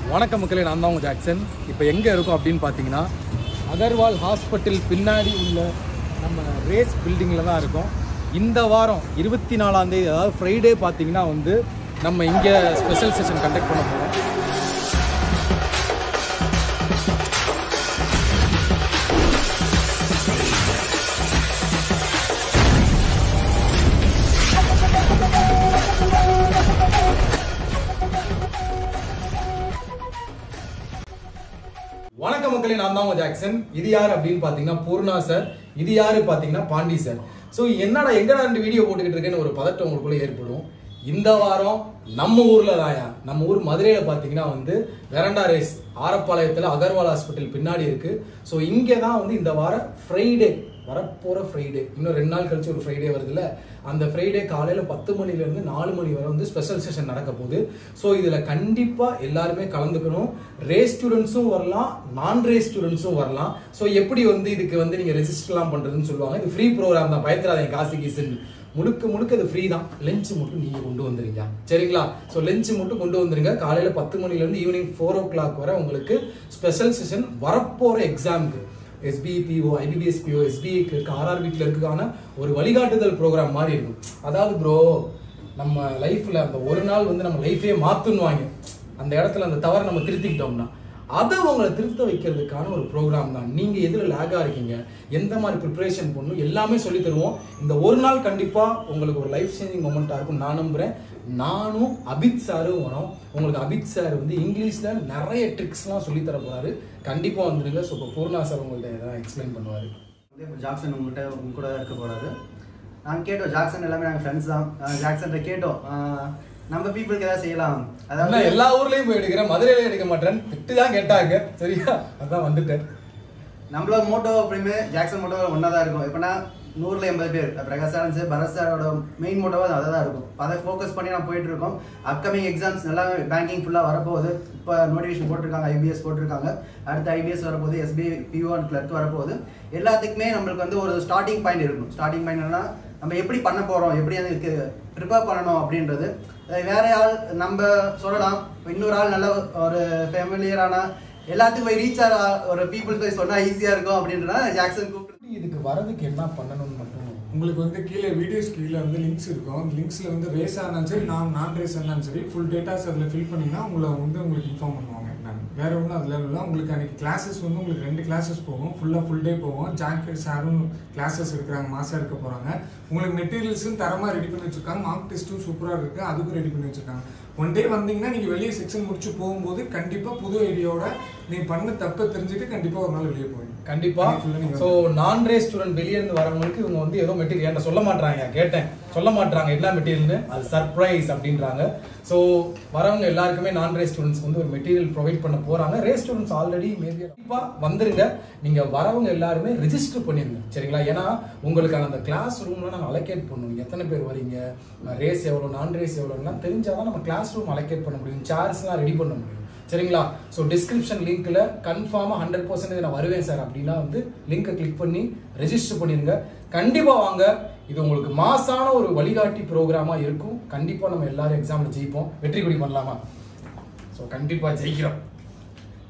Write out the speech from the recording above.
வணக்கம் மக்களே நான் தான் உங்கள் ஜாக்சன் இப்போ எங்கே இருக்கோம் அப்படின்னு பார்த்தீங்கன்னா அகர்வால் ஹாஸ்பிட்டல் பின்னாடி உள்ள நம்ம ரேஸ் பில்டிங்கில் தான் இருக்கோம் இந்த வாரம் இருபத்தி நாலாம் தேதி அதாவது ஃப்ரைடே பார்த்தீங்கன்னா வந்து நம்ம இங்கே ஸ்பெஷல் செஷன் கண்டக்ட் பண்ண போகிறோம் வணக்கம் மக்களே நான் தான் உங்க ஜாக்சன் இது யார் அப்படின்னு பார்த்தீங்கன்னா பூர்ணா சார் இது யாரு பார்த்தீங்கன்னா பாண்டி சார் ஸோ என்னடா எங்கடா ரெண்டு வீடியோ போட்டுக்கிட்டு இருக்கேன்னு ஒரு பதட்டம் உங்களுக்குள்ள ஏற்படும் இந்த வாரம் நம்ம ஊர்ல தாயா நம்ம ஊர் மதுரையில பார்த்தீங்கன்னா வந்து வெரண்டா ரேஸ் ஆரப்பாளையத்தில் அகர்வால் ஹாஸ்பிட்டல் பின்னாடி இருக்கு ஸோ இங்கே தான் வந்து இந்த வாரம் ஃப்ரைடே வரப்போகிற ஃப்ரைடே இன்னும் ரெண்டு நாள் கழிச்சு ஒரு ஃப்ரைடே வருதுல்ல அந்த ஃப்ரைடே காலையில் பத்து மணிலேருந்து நாலு மணி வரை வந்து ஸ்பெஷல் செஷன் நடக்க போகுது ஸோ இதில் கண்டிப்பாக எல்லாருமே கலந்துக்கணும் ரேஸ் ஸ்டூடெண்ட்ஸும் வரலாம் நான் ரேஸ் ஸ்டூடெண்ட்ஸும் வரலாம் ஸோ எப்படி வந்து இதுக்கு வந்து நீங்கள் ரெஜிஸ்டர்லாம் பண்ணுறதுன்னு சொல்லுவாங்க இது ஃப்ரீ ப்ரோக்ராம் தான் பயத்துறாதீங்க காசு கீசுன்னு முழுக்க முழுக்க இது ஃப்ரீ தான் லஞ்ச் மட்டும் நீங்கள் கொண்டு வந்துருங்க சரிங்களா ஸோ லஞ்ச் மட்டும் கொண்டு வந்துருங்க காலையில் பத்து மணிலேருந்து ஈவினிங் ஃபோர் ஓ கிளாக் வரை உங்களுக்கு ஸ்பெஷல் செஷன் வரப்போகிற எக்ஸாமுக்கு எஸ்பிபிஓ ஐபிபிஎஸ்பிஓ எஸ்பிஐக்கு இருக்க ஆர்ஆர்பிக்கு இருக்கான ஒரு வழிகாட்டுதல் ப்ரோக்ராம் மாதிரி இருக்கும் அதாவது ப்ரோ நம்ம லைஃப்பில் அந்த ஒரு நாள் வந்து நம்ம லைஃபே மாற்றுன்னுவாங்க அந்த இடத்துல அந்த தவறை நம்ம திருத்திக்கிட்டோம்னா அதை உங்களை திருத்த வைக்கிறதுக்கான ஒரு ப்ரோக்ராம் தான் நீங்கள் எதில் லேக்காக இருக்கீங்க எந்த மாதிரி ப்ரிப்பரேஷன் பண்ணணும் எல்லாமே சொல்லி தருவோம் இந்த ஒரு நாள் கண்டிப்பாக உங்களுக்கு ஒரு லைஃப் சேஞ்சிங் மூமெண்ட்டாக இருக்கும் நான் நம்புகிறேன் நானும் அபித் சாரும் வரோம் உங்களுக்கு அபித் சார் வந்து இங்கிலீஷில் நிறைய ட்ரிக்ஸ்லாம் சொல்லி தர போறாரு கண்டிப்பாக வந்துருங்க ஸோ இப்போ பூர்ணா சார் உங்கள்ட்ட எதாவது எக்ஸ்பிளைன் பண்ணுவார் வந்து இப்போ ஜாக்சன் உங்கள்கிட்ட உங்க கூட இருக்க போறாரு நாங்கள் கேட்டோம் ஜாக்சன் எல்லாமே நாங்கள் ஃப்ரெண்ட்ஸ் தான் ஜாக்சன்கிட்ட கேட்டோம் ஆஹ் நம்ம பீப்புளுக்கு ஏதாவது செய்யலாம் அதான் அதாவது எல்லா ஊர்லேயும் போய் எடுக்கிறேன் மதுரையில எடுக்க மாட்டேன் திட்டு தான் கேட்டாங்க சரியா அதான் வந்துட்டேன் நம்மளோட மோட்டோ எப்படியுமே ஜாக்சன் மோட்டோ ஒன்றா தான் இருக்கும் எப்படின்னா நூறில் எண்பது பேர் பிரகாஷ் சாரன்ஸ் பரத் சாரோட மெயின் மோட்டோவாக அதை தான் இருக்கும் அதை ஃபோக்கஸ் பண்ணி நான் போயிட்டு இருக்கோம் அப்கமிங் எக்ஸாம்ஸ் எல்லாமே பேங்கிங் ஃபுல்லாக வரப்போகுது இப்போ நோட்டிஃபிகேஷன் போட்டிருக்காங்க ஐபிஎஸ் போட்டிருக்காங்க அடுத்து ஐபிஎஸ் வரப்போகுது எஸ்பிஐ பிஓ அண்ட் கிளர்க் வரப்போகுது எல்லாத்துக்குமே நம்மளுக்கு வந்து ஒரு ஸ்டார்டிங் பாயிண்ட் இருக்கும் ஸ்டார்டிங் பாயிண்ட் என்னன்னா நம்ம எப்படி பண்ண போகிறோம் எப்படி அதுக்கு ப்ரிப்பேர் பண்ணணும் அப்படின்றது அது வேற ஆள் நம்ம சொல்லலாம் இன்னொரு ஆள் நல்ல ஒரு ஃபேமிலியரான எல்லாத்துக்கும் போய் ரீச் ஆகிற ஒரு பீப்புள்ஸ் போய் சொன்னா ஈஸியா இருக்கும் அப்படின்றத ஜாக்சன் கூப்பிட்டு இதுக்கு வரதுக்கு என்ன பண்ணணும்னு மட்டும் உங்களுக்கு வந்து கீழே வீடியோஸ் கீழே வந்து லிங்க்ஸ் இருக்கும் அந்த லிங்க்ஸில் வந்து ரேஸ் ஆனாலும் சரி நான் நான் ரேஸ் ஆனாலும் சரி ஃபுல் டேட்டாஸ் அதில் ஃபில் பண்ணிங்கன்னா உங்களை வந்து உங்களுக்கு இன்ஃபார்ம் பண்ணுவாங்க நான் வேற ஒன்றும் அதில் இல்லை உங்களுக்கு அன்றைக்கி கிளாஸஸ் வந்து உங்களுக்கு ரெண்டு கிளாஸஸ் போகும் ஃபுல்லாக ஃபுல் டே போகும் ஜாக்கெட் சாரும் கிளாஸஸ் எடுக்கிறாங்க மாசாக இருக்க போகிறாங்க உங்களுக்கு மெட்டீரியல்ஸும் தரமாக ரெடி பண்ணி வச்சிருக்காங்க மார்க் டெஸ்ட்டும் சூப்பராக இருக்குது அதுக்கும் ரெடி பண்ணி வச்சிருக்காங்க ஒன் டே வந்தீங்கன்னா நீங்கள் வெளியே செக்ஷன் முடிச்சு போகும்போது கண்டிப்பாக புது ஐடியாவோட நீங்கள் பண்ண தப்பை தெரிஞ்சுட்டு கண்டிப்பாக ஒரு நாள் வெளியே போவீங்க கண்டிப்பா Full ஆ நீங்க ஸோ நான் ரேஸ் ஸ்டூடெண்ட் வெளியே இருந்து வரவங்களுக்கு இவங்க வந்து ஏதோ மெட்டீரியல் என்கிட்ட சொல்ல மாட்டாங்க கேட்டேன் சொல்ல மாட்டாங்க என்ன மெட்டீரியல்னு அது சர்ப்ரைஸ் அப்படின்றாங்க ஸோ வரவங்க எல்லாருக்குமே நான் ரேஸ் ஸ்டூடெண்ட்ஸ் வந்து ஒரு மெட்டீரியல் ப்ரொவைட் பண்ண போறாங்க ரேஸ் ஸ்டூடெண்ட்ஸ் ஆல்ரெடி மேபி கண்டிப்பா வந்துருங்க நீங்க வரவங்க எல்லாருமே ரெஜிஸ்டர் பண்ணிருங்க சரிங்களா ஏன்னா உங்களுக்கான அந்த கிளாஸ் ரூம்ல நாங்கள் அலோகேட் பண்ணணும் நீங்க எத்தனை பேர் வரீங்க ரேஸ் எவ்வளோ நான் ரேஸ் எவ்வளோலாம் தெரிஞ்சாதான் நம்ம கிளாஸ் ரூம் அலோகேட் பண்ண முடியும் சேர்ஸ்லாம் ரெடி பண்ண முடியும் சரிங்களா ஸோ டிஸ்கிரிப்ஷன் லிங்க்ல கன்ஃபார்மாக ஹண்ட்ரட் பர்சன்டேஜ் நான் வருவேன் சார் அப்படின்னா வந்து லிங்கை கிளிக் பண்ணி ரெஜிஸ்டர் பண்ணிடுங்க கண்டிப்பாக வாங்க இது உங்களுக்கு மாசான ஒரு வழிகாட்டி ப்ரோக்ராமாக இருக்கும் கண்டிப்பாக நம்ம எல்லாரும் எக்ஸாமில் ஜெயிப்போம் வெற்றி கொடி பண்ணலாமா ஸோ கண்டிப்பாக ஜெயிக்கிறோம்